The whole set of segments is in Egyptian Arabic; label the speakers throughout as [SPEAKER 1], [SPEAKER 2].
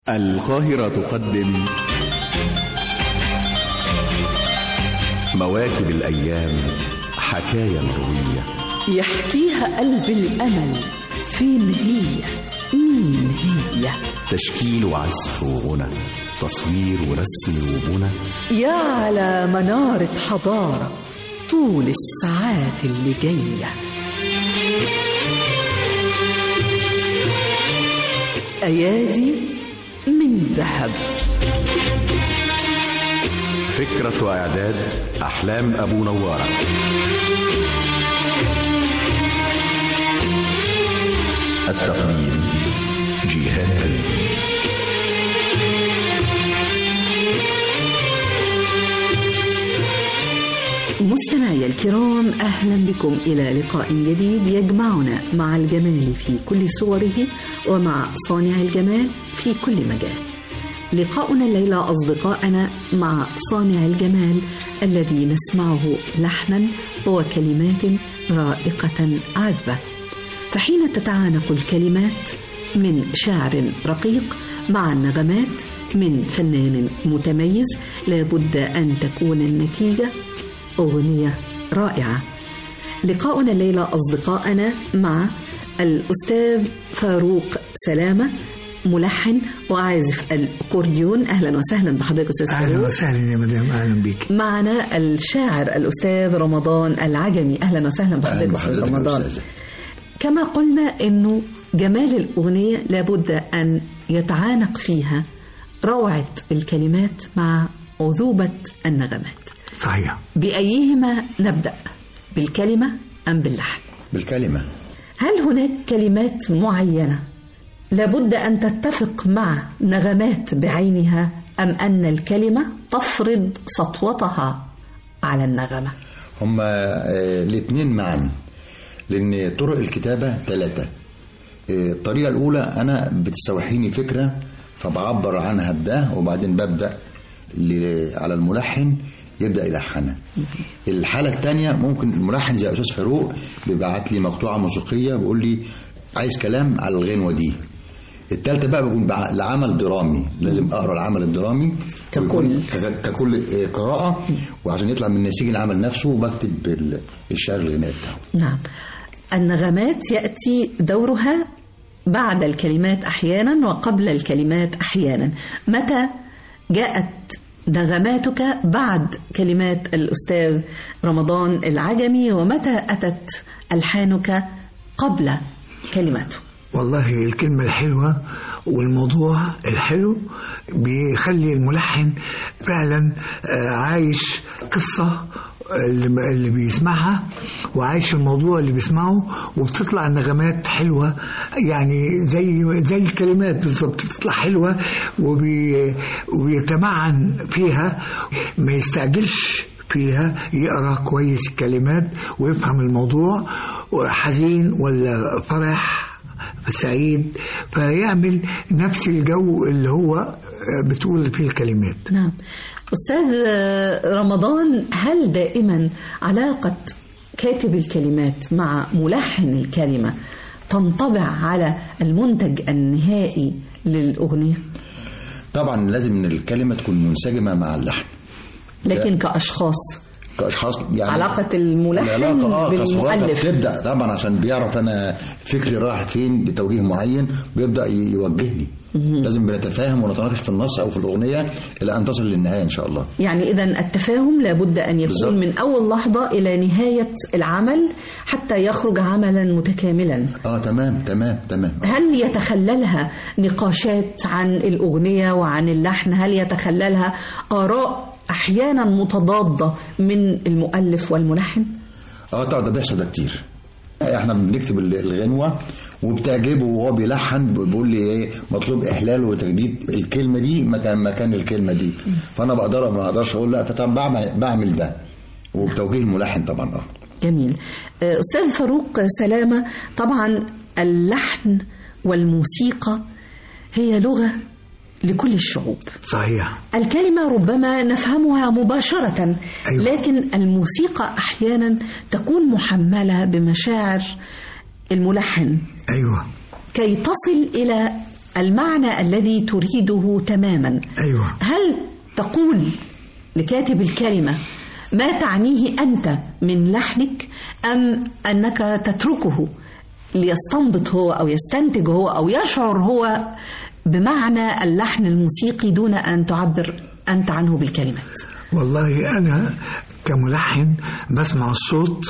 [SPEAKER 1] القاهرة تقدم مواكب الأيام حكاية مروية
[SPEAKER 2] يحكيها قلب الأمل فين هي مين هي
[SPEAKER 1] تشكيل وعزف وغنى تصوير ورسم وبنى
[SPEAKER 2] يا على منارة حضارة طول الساعات اللي جاية أيادي من ذهب
[SPEAKER 1] فكرة وإعداد أحلام أبو نوارة التقديم جيهان كريم
[SPEAKER 2] مستمعي الكرام أهلا بكم إلى لقاء جديد يجمعنا مع الجمال في كل صوره ومع صانع الجمال في كل مجال لقاؤنا الليلة أصدقائنا مع صانع الجمال الذي نسمعه لحنا وكلمات رائقة عذبة فحين تتعانق الكلمات من شاعر رقيق مع النغمات من فنان متميز لابد أن تكون النتيجة أغنية رائعة لقاؤنا الليلة أصدقائنا مع الأستاذ فاروق سلامة ملحن وعازف الأكورديون أهلا وسهلا بحضرتك أستاذ
[SPEAKER 3] اهلا
[SPEAKER 2] فاروق
[SPEAKER 3] وسهلا يا مدام اهلا بيك
[SPEAKER 2] معنا الشاعر الأستاذ رمضان العجمي أهلا وسهلا بحضرتك
[SPEAKER 4] أهلا
[SPEAKER 2] أستاذ
[SPEAKER 4] بحضرتك يا
[SPEAKER 2] رمضان
[SPEAKER 4] أستاذة.
[SPEAKER 2] كما قلنا أنه جمال الأغنية لابد أن يتعانق فيها روعة الكلمات مع عذوبة النغمات
[SPEAKER 3] صحيح
[SPEAKER 2] بأيهما نبدأ بالكلمة أم باللحن
[SPEAKER 4] بالكلمة
[SPEAKER 2] هل هناك كلمات معينة لابد أن تتفق مع نغمات بعينها أم أن الكلمة تفرض سطوتها على النغمة
[SPEAKER 4] هما آه، الاتنين معا لأن طرق الكتابة ثلاثة آه، الطريقة الأولى أنا بتستوحيني فكرة فبعبر عنها بده وبعدين ببدأ ل- على الملحن يبدأ يلحنها الحالة الثانية ممكن الملحن زي أستاذ فاروق بيبعت لي مقطوعة موسيقية بيقول لي عايز كلام على الغنوة دي التالتة بقى بيكون بع- لعمل درامي لازم اقرا العمل الدرامي
[SPEAKER 2] ككل.
[SPEAKER 4] ويكون كذا- ككل آه، قراءة وعشان يطلع من نسيج العمل نفسه بكتب ال- الشعر الغنائي بتاعه
[SPEAKER 2] نعم النغمات يأتي دورها بعد الكلمات أحيانا وقبل الكلمات أحيانا متى جاءت نغماتك بعد كلمات الأستاذ رمضان العجمي ومتى أتت ألحانك قبل كلماته
[SPEAKER 3] والله الكلمة الحلوة والموضوع الحلو بيخلي الملحن فعلا آه، عايش قصة اللي اللي بيسمعها وعايش الموضوع اللي بيسمعه وبتطلع النغمات حلوة يعني زي زي الكلمات بالظبط بتطلع حلوة وبي وبيتمعن فيها ما يستعجلش فيها يقرا كويس الكلمات ويفهم الموضوع حزين ولا فرح سعيد فيعمل نفس الجو اللي هو بتقول فيه الكلمات
[SPEAKER 2] نعم أستاذ رمضان هل دائما علاقة كاتب الكلمات مع ملحن الكلمة تنطبع على المنتج النهائي للأغنية
[SPEAKER 4] طبعا لازم ان الكلمة تكون منسجمة مع اللحن
[SPEAKER 2] لكن كأشخاص
[SPEAKER 4] كاشخاص يعني
[SPEAKER 2] علاقة الملحن
[SPEAKER 4] العلاقة اه كصورات
[SPEAKER 2] بالمؤلف
[SPEAKER 4] بتبدا طبعا عشان بيعرف انا فكري رايح فين لتوجيه معين بيبدا ي- يوجهني لازم بنتفاهم ونتناقش في النص او في الاغنيه الى ان تصل للنهايه ان شاء الله
[SPEAKER 2] يعني إذا التفاهم لابد أن يكون
[SPEAKER 4] بالظبط.
[SPEAKER 2] من أول لحظة إلى نهاية العمل حتى يخرج عملا متكاملا
[SPEAKER 4] اه تمام تمام تمام
[SPEAKER 2] هل يتخللها نقاشات عن الأغنية وعن اللحن هل يتخللها آراء أحيانا متضادة من المؤلف والملحن
[SPEAKER 4] اه طبعا ده بيحصل ده كتير احنا بنكتب ال- الغنوه وبتعجبه وهو بيلحن بيقول لي ايه مطلوب احلال وتجديد الكلمه دي مكان مكان الكلمه دي فانا بقدر ما اقدرش اقول لا فطبعا بعمل بعمل ده وبتوجيه الملحن طبعا اه
[SPEAKER 2] جميل آه، أستاذ فاروق سلامة طبعا اللحن والموسيقى هي لغة لكل الشعوب
[SPEAKER 3] صحيح
[SPEAKER 2] الكلمة ربما نفهمها مباشرة
[SPEAKER 3] أيوة.
[SPEAKER 2] لكن الموسيقى أحيانا تكون محملة بمشاعر الملحن
[SPEAKER 3] ايوه
[SPEAKER 2] كي تصل إلى المعنى الذي تريده تماما
[SPEAKER 3] أيوة
[SPEAKER 2] هل تقول لكاتب الكلمة ما تعنيه أنت من لحنك أم أنك تتركه ليستنبط هو أو يستنتج هو أو يشعر هو بمعنى اللحن الموسيقي دون أن تعبر أنت عنه بالكلمات
[SPEAKER 3] والله أنا كملحن بسمع الصوت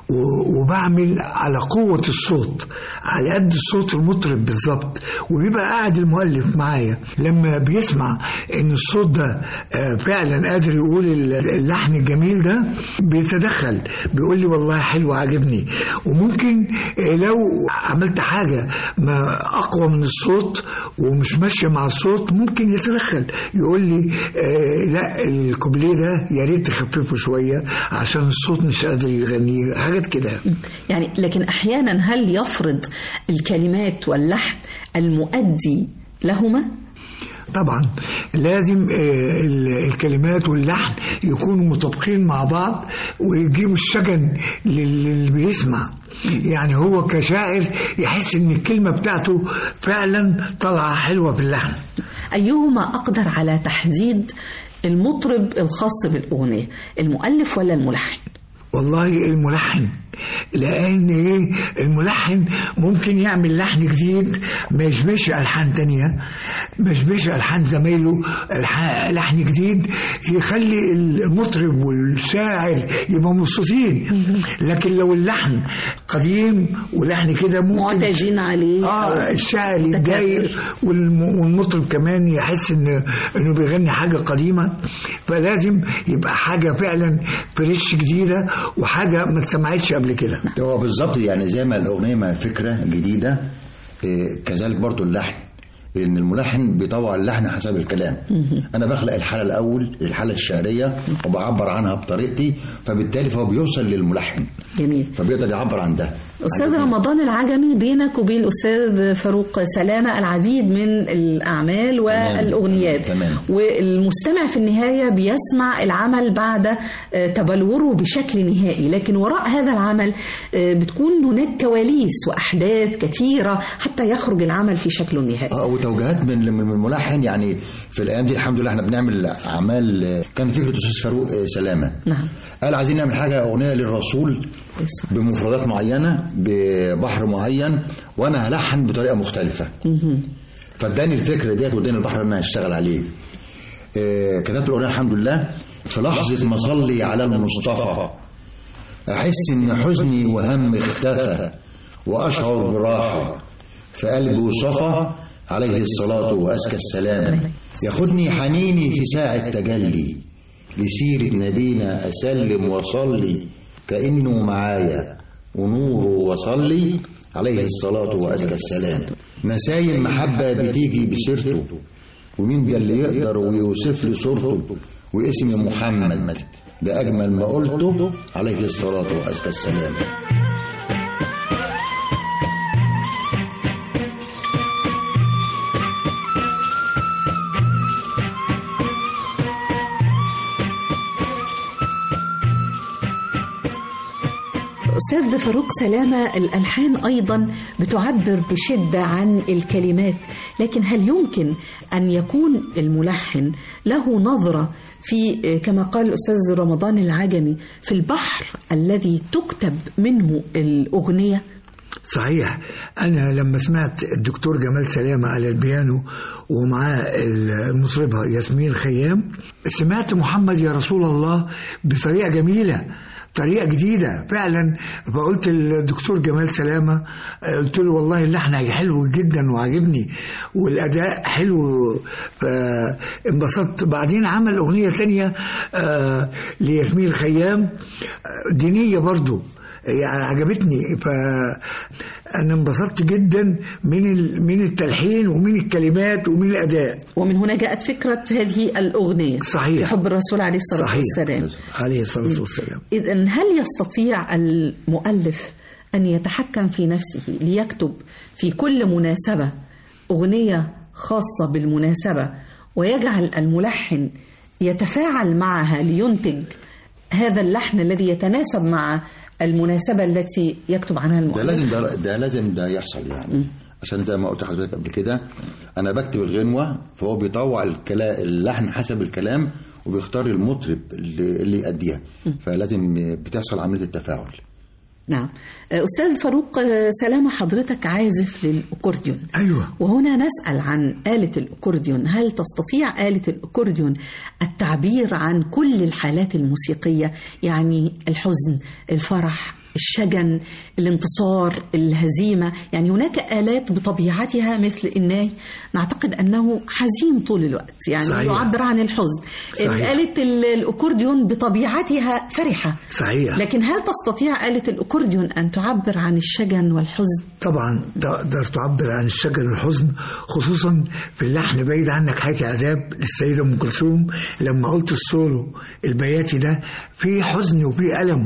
[SPEAKER 3] و- وبعمل على قوة الصوت على قد صوت المطرب بالظبط وبيبقى قاعد المؤلف معايا لما بيسمع ان الصوت ده آه، فعلا قادر يقول ال- اللحن الجميل ده بيتدخل بيقول لي والله حلو عاجبني وممكن آه، لو عملت حاجة ما أقوى من الصوت ومش ماشية مع الصوت ممكن يتدخل يقول لي آه لا الكوبليه ده يا ريت تخففه شوية عشان الصوت مش قادر يغنيه حاجات كده
[SPEAKER 2] يعني لكن أحيانا هل يفرض الكلمات واللحن المؤدي لهما
[SPEAKER 3] طبعا لازم آه، ال- الكلمات واللحن يكونوا مطابقين مع بعض ويجيبوا الشجن لل- للي بيسمع يعني هو كشاعر يحس ان الكلمة بتاعته فعلا طالعة حلوة في اللحن
[SPEAKER 2] أيهما أقدر على تحديد المطرب الخاص بالأغنية المؤلف ولا الملحن
[SPEAKER 3] والله الملحن لان ايه الملحن ممكن يعمل لحن جديد ما يشبهش الحان تانية ما يشبهش الحان زمايله الح- لحن جديد يخلي المطرب والشاعر يبقوا مبسوطين لكن لو اللحن قديم ولحن كده ممكن
[SPEAKER 2] معتادين عليه
[SPEAKER 3] اه
[SPEAKER 2] أو
[SPEAKER 3] الشاعر
[SPEAKER 2] متكرر.
[SPEAKER 3] يتضايق والم- والمطرب كمان يحس ان انه بيغني حاجه قديمه فلازم يبقى حاجه فعلا فريش جديده وحاجه ما اتسمعتش قبل كده
[SPEAKER 4] هو بالظبط يعني زي ما الاغنيه ما فكره جديده إيه، كذلك برضو اللحن ان الملحن بيطوع اللحن حسب الكلام انا بخلق الحاله الاول الحاله الشعريه وبعبر عنها بطريقتي فبالتالي فهو بيوصل للملحن
[SPEAKER 2] جميل
[SPEAKER 4] فبيقدر يعبر عن ده
[SPEAKER 2] أستاذ رمضان العجمي بينك وبين الأستاذ فاروق سلامة العديد من الأعمال والأغنيات
[SPEAKER 4] تمام.
[SPEAKER 2] والمستمع في النهاية بيسمع العمل بعد آه، تبلوره بشكل نهائي لكن وراء هذا العمل آه، بتكون هناك كواليس وأحداث كثيرة حتى يخرج العمل في شكله النهائي
[SPEAKER 4] اه وتوجيهات من من الملحن يعني في الايام دي الحمد لله احنا بنعمل اعمال آه، كان فكره الاستاذ فاروق آه، سلامه
[SPEAKER 2] نعم
[SPEAKER 4] قال عايزين نعمل حاجه اغنيه للرسول بمفردات معينه ببحر معين وانا هلحن بطريقه مختلفه فاداني الفكره ديت واداني البحر ان انا اشتغل عليه آه، كتبت الاغنيه الحمد لله في لحظه ما اصلي على المصطفى احس ان حزني وهم اختفى واشعر براحه في قلبي وصفى عليه الصلاه وازكى السلام ياخدني حنيني في ساعه تجلي لسيره نبينا اسلم واصلي كانه معايا ونوره وصلي عليه الصلاه وازكى السلام نسايم محبه بتيجي بسيرته ومين ده اللي يقدر ويوصف لي صورته واسمي محمد ده اجمل ما قلته عليه الصلاه وازكى السلام
[SPEAKER 2] أستاذ فاروق سلامة الألحان أيضا بتعبر بشدة عن الكلمات لكن هل يمكن أن يكون الملحن له نظرة في كما قال الأستاذ رمضان العجمي في البحر الذي تكتب منه الأغنية
[SPEAKER 3] صحيح أنا لما سمعت الدكتور جمال سلامة على البيانو ومعاه المطربة ياسمين خيام سمعت محمد يا رسول الله بطريقة جميلة طريقة جديدة فعلا فقلت للدكتور جمال سلامة قلت له والله اللحن حلو جدا وعجبني والأداء حلو فانبسطت بعدين عمل أغنية تانية آه، لياسمين الخيام آه، دينية برضو يعني عجبتني فأنا انبسطت جدا من ال- من التلحين ومن الكلمات ومن الأداء
[SPEAKER 2] ومن هنا جاءت فكرة هذه الأغنية
[SPEAKER 3] صحيح.
[SPEAKER 2] في حب الرسول عليه الصلاة
[SPEAKER 3] صحيح
[SPEAKER 2] والسلام
[SPEAKER 3] عليه الصلاة والسلام
[SPEAKER 2] إذا هل يستطيع المؤلف أن يتحكم في نفسه ليكتب في كل مناسبة أغنية خاصة بالمناسبة ويجعل الملحن يتفاعل معها لينتج هذا اللحن الذي يتناسب مع المناسبة التي يكتب عنها
[SPEAKER 4] ده
[SPEAKER 2] المؤلف
[SPEAKER 4] لازم ده, ده لازم ده يحصل يعني عشان زي ما قلت لحضرتك قبل كده انا بكتب الغنوه فهو بيطوع الكلام اللحن حسب الكلام وبيختار المطرب اللي, اللي يأديها فلازم بتحصل عمليه التفاعل
[SPEAKER 2] نعم أستاذ فاروق سلامة حضرتك عازف للأكورديون
[SPEAKER 3] أيوة
[SPEAKER 2] وهنا نسأل عن آلة الأكورديون هل تستطيع آلة الأكورديون التعبير عن كل الحالات الموسيقية يعني الحزن الفرح الشجن الانتصار الهزيمة يعني هناك آلات بطبيعتها مثل الناي نعتقد أنه حزين طول الوقت يعني
[SPEAKER 3] صحيح.
[SPEAKER 2] يعبر عن الحزن
[SPEAKER 3] صحيح.
[SPEAKER 2] آلة ال- الأكورديون بطبيعتها فرحة
[SPEAKER 3] صحيح
[SPEAKER 2] لكن هل تستطيع آلة الأكورديون أن تعبر عن الشجن والحزن؟
[SPEAKER 3] طبعا تقدر تعبر عن الشجن والحزن خصوصا في اللحن بعيد عنك حياتي عذاب للسيدة أم كلثوم لما قلت السولو البياتي ده في حزن وفي ألم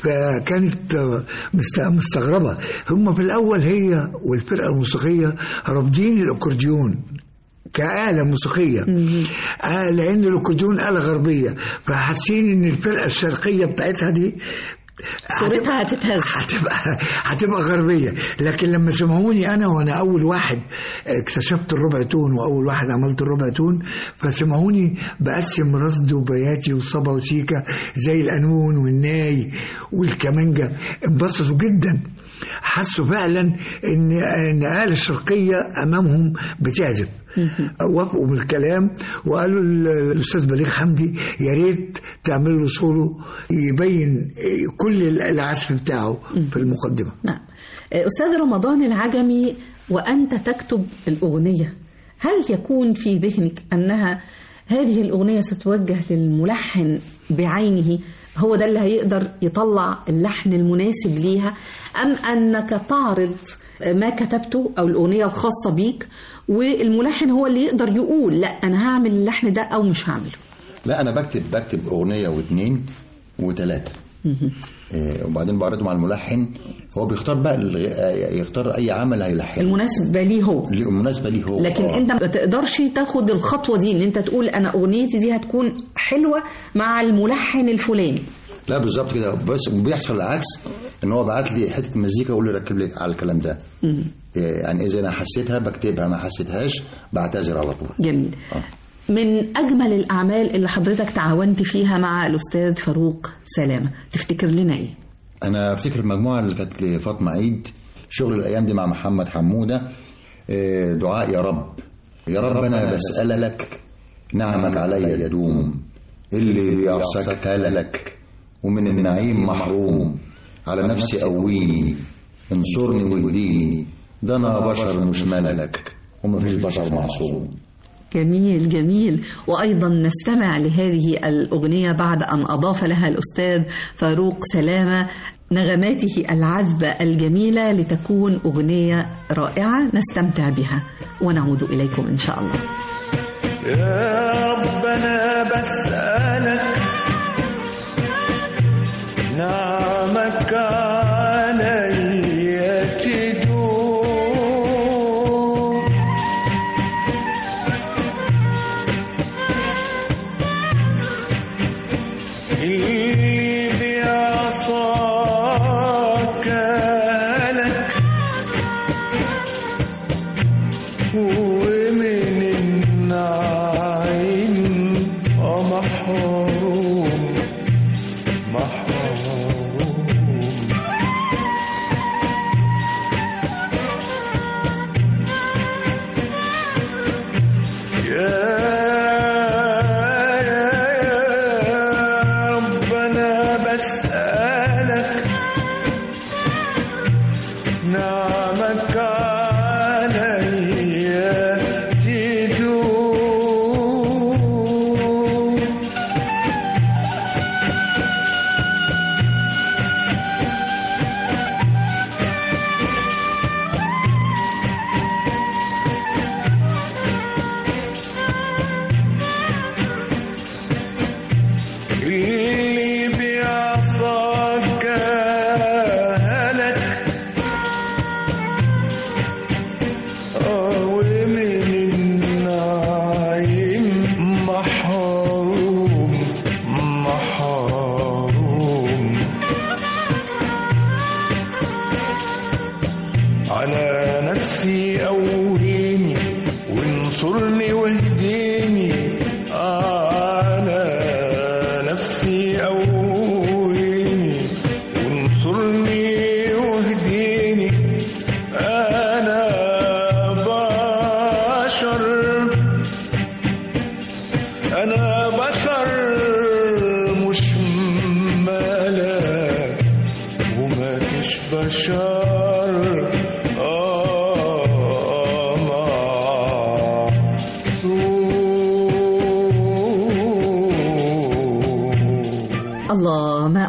[SPEAKER 3] فكانت مست- مستغربة هم في الأول هي والفرقة الموسيقية رافضين الأكورديون كآلة موسيقية آه لأن الأكورديون آلة غربية فحاسين إن الفرقة الشرقية بتاعتها دي
[SPEAKER 2] صورتها هتتهز
[SPEAKER 3] هتبقى هتبقى غربيه لكن لما سمعوني انا وانا اول واحد اكتشفت الربع تون واول واحد عملت الربع تون فسمعوني بقسم رصد وبياتي وصبا وسيكا زي القانون والناي والكمانجا انبسطوا جدا حسوا فعلا ان ان آلة الشرقية امامهم بتعزف وافقوا بالكلام وقالوا ال- الاستاذ بليغ حمدي يا ريت تعمل له سولو يبين كل العزف بتاعه في المقدمه
[SPEAKER 2] نعم أستاذ رمضان العجمي وأنت تكتب الأغنية هل يكون في ذهنك أنها هذه الأغنية ستوجه للملحن بعينه هو ده اللي هيقدر يطلع اللحن المناسب ليها أم أنك تعرض ما كتبته أو الأغنية الخاصة بيك والملحن هو اللي يقدر يقول لا أنا هعمل اللحن ده أو مش هعمله
[SPEAKER 4] لا انا بكتب بكتب اغنيه واثنين وثلاثه إيه، وبعدين بعرضه مع الملحن هو بيختار بقى ال- آه، يختار اي عمل هيلحنه
[SPEAKER 2] المناسبة ليه هو
[SPEAKER 4] المناسبه ليه هو
[SPEAKER 2] لكن
[SPEAKER 4] آه.
[SPEAKER 2] انت ما تقدرش تاخد الخطوه دي ان انت تقول انا اغنيتي دي هتكون حلوه مع الملحن الفلاني
[SPEAKER 4] لا بالظبط كده بس بيحصل العكس ان هو بعت لي حته مزيكا ويقول لي ركب لي على الكلام ده إيه، يعني اذا انا حسيتها بكتبها ما حسيتهاش بعتذر على طول
[SPEAKER 2] جميل
[SPEAKER 4] آه.
[SPEAKER 2] من اجمل الاعمال اللي حضرتك تعاونت فيها مع الاستاذ فاروق سلامه تفتكر لنا ايه
[SPEAKER 4] انا افتكر المجموعه اللي كانت لفاطمه عيد شغل الايام دي مع محمد حموده إيه، دعاء يا رب يا رب انا بسالك نعمك علي يدوم اللي بيعصاك لك ومن النعيم محروم على نفسي قويني انصرني واهديني ده انا بشر مش ملك ومفيش بشر معصوم
[SPEAKER 2] جميل جميل وأيضا نستمع لهذه الأغنية بعد أن أضاف لها الأستاذ فاروق سلامة نغماته العذبة الجميلة لتكون أغنية رائعة نستمتع بها ونعود إليكم إن شاء الله
[SPEAKER 5] يا رب انا بسألك نعمك علي تدوم اللي بيعصاك لك ومن النعيم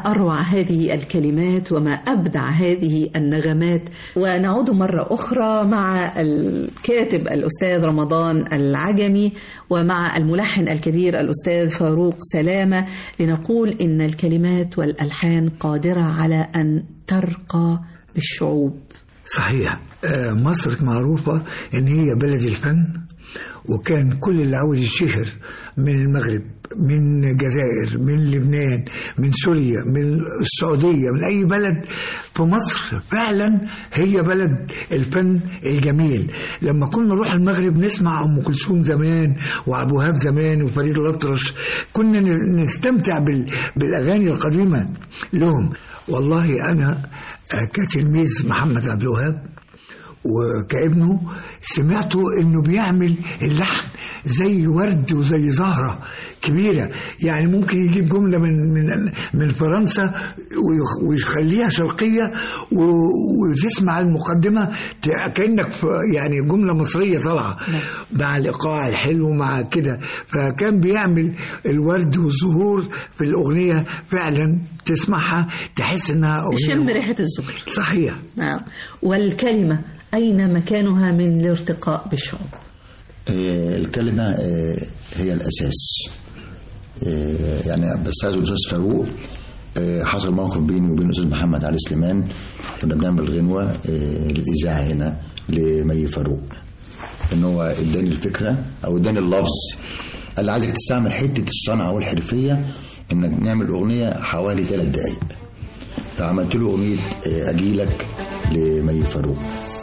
[SPEAKER 2] أروع هذه الكلمات وما أبدع هذه النغمات ونعود مرة أخرى مع الكاتب الأستاذ رمضان العجمي ومع الملحن الكبير الأستاذ فاروق سلامة لنقول إن الكلمات والألحان قادرة على أن ترقى بالشعوب
[SPEAKER 3] صحيح آه، مصر معروفة إن هي بلد الفن وكان كل اللي عاوز يشهر من المغرب من الجزائر من لبنان من سوريا من السعودية من أي بلد في مصر فعلا هي بلد الفن الجميل لما كنا نروح المغرب نسمع أم كلثوم زمان وعبد الوهاب زمان وفريد الأطرش كنا ن- نستمتع بال- بالأغاني القديمة لهم والله أنا آه، كتلميذ محمد عبد الوهاب وكابنه سمعته انه بيعمل اللحن زي ورد وزي زهره كبيره يعني ممكن يجيب جمله من من من فرنسا ويخ- ويخليها شرقيه و- وتسمع المقدمه ت- كانك في يعني جمله مصريه طالعه مع الايقاع الحلو مع كده فكان بيعمل الورد والزهور في الاغنيه فعلا تسمعها تحس انها
[SPEAKER 2] تشم
[SPEAKER 3] اغنيه
[SPEAKER 2] ريحة الزهور
[SPEAKER 3] صحيح
[SPEAKER 2] نعم والكلمة أين مكانها من الارتقاء بالشعوب
[SPEAKER 4] آه، الكلمة آه، هي الأساس آه، يعني بس عايز الأستاذ فاروق آه، حصل موقف بيني وبين الأستاذ محمد علي سليمان كنا بنعمل غنوة آه، الإذاعة هنا لمي فاروق إن هو إداني الفكرة أو إداني اللفظ قال لي عايزك تستعمل حتة الصنعة والحرفية إنك نعمل أغنية حوالي ثلاث دقايق فعملت له أغنية آه، أجيلك لمي فاروق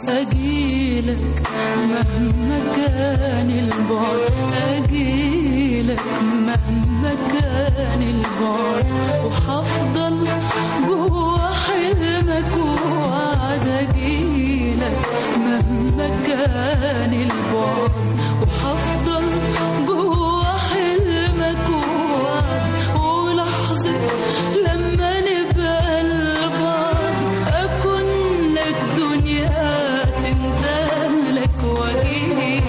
[SPEAKER 6] أجيلك مهما كان البعد أجيلك مهما كان البعد وحفضل جوا حلمك ووعد أجيلك مهما كان البعد وحفضل جوا حلمك ووعد ولحظة لما نبقى لبعض أكون لك دنيا تندهلك وأجيلك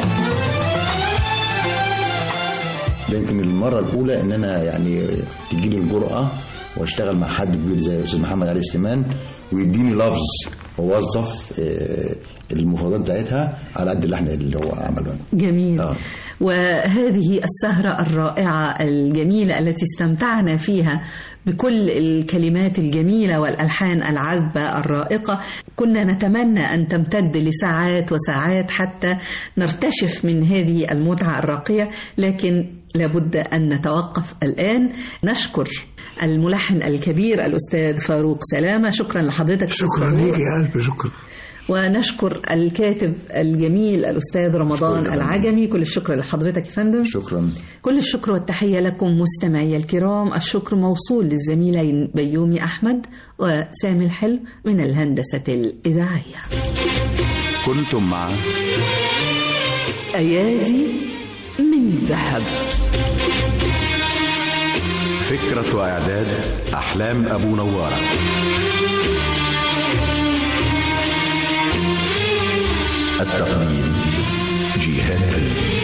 [SPEAKER 4] ده يمكن المرة الأولى إن أنا يعني تجيلي الجرأة واشتغل مع حد كبير زي الأستاذ محمد علي سليمان ويديني لفظ ووظف آه، المفردات بتاعتها على قد اللحن اللي هو عمله
[SPEAKER 2] جميل
[SPEAKER 4] آه.
[SPEAKER 2] وهذه السهرة الرائعة الجميلة التي استمتعنا فيها بكل الكلمات الجميلة والألحان العذبة الرائقة كنا نتمنى أن تمتد لساعات وساعات حتى نرتشف من هذه المتعة الراقية لكن لابد أن نتوقف الآن نشكر الملحن الكبير الأستاذ فاروق سلامة شكرا لحضرتك أستاذ
[SPEAKER 3] شكرا
[SPEAKER 2] فاروق.
[SPEAKER 3] ليك يا ألف شكرا
[SPEAKER 2] ونشكر الكاتب الجميل الأستاذ رمضان
[SPEAKER 4] شكراً.
[SPEAKER 2] العجمي كل الشكر لحضرتك يا فندم
[SPEAKER 4] شكرا
[SPEAKER 2] كل الشكر والتحية لكم مستمعي الكرام الشكر موصول للزميلين بيومي أحمد وسامي الحلو من الهندسة الإذاعية
[SPEAKER 1] كنتم مع
[SPEAKER 2] أيادي من ذهب
[SPEAKER 1] فكرة وإعداد أحلام أبو نوارة التقديم جيهان ريم